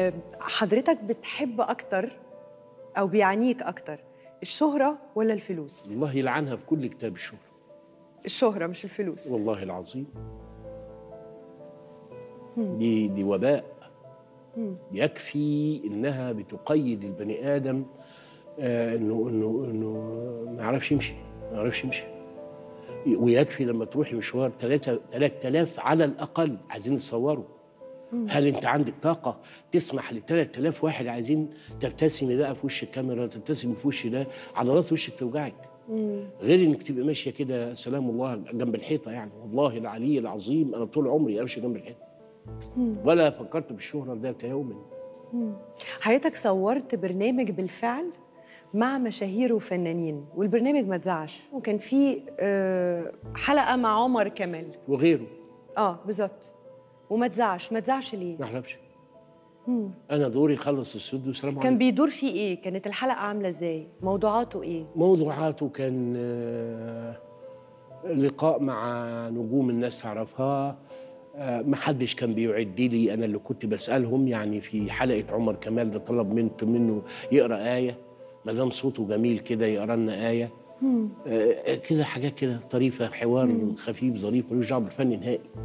آه، حضرتك بتحب اكتر او بيعنيك اكتر الشهره ولا الفلوس الله يلعنها في كل كتاب الشهرة الشهره مش الفلوس والله العظيم دي دي وباء يكفي انها بتقيد البني ادم آه انه انه انه ما يعرفش يمشي ما يعرفش يمشي ويكفي لما تروحي مشوار 3 3000 على الاقل عايزين يتصوروا هل انت عندك طاقه تسمح ل 3000 واحد عايزين تبتسمي بقى في وش الكاميرا تبتسمي في وش ده عضلات وشك توجعك غير انك تبقى ماشيه كده سلام الله جنب الحيطه يعني والله العلي العظيم انا طول عمري امشي جنب الحيطه ولا فكرت بالشهره ذات يوم حضرتك صورت برنامج بالفعل مع مشاهير وفنانين والبرنامج ما اتذاعش وكان في آه، حلقه مع عمر كمال وغيره اه بالظبط وما اتذاعش ما اتذاعش ليه ما احلمش انا دوري خلص السد والسلام كان عليكم بيدور فيه ايه كانت الحلقه عامله ازاي موضوعاته ايه موضوعاته كان آه، لقاء مع نجوم الناس تعرفها آه، ما حدش كان بيعد لي انا اللي كنت بسالهم يعني في حلقه عمر كمال ده طلب منه منه يقرا ايه ما دام صوته جميل كده يقرا لنا ايه آه، كده حاجات كده طريفه حوار خفيف ظريف ملوش دعوه بالفن نهائي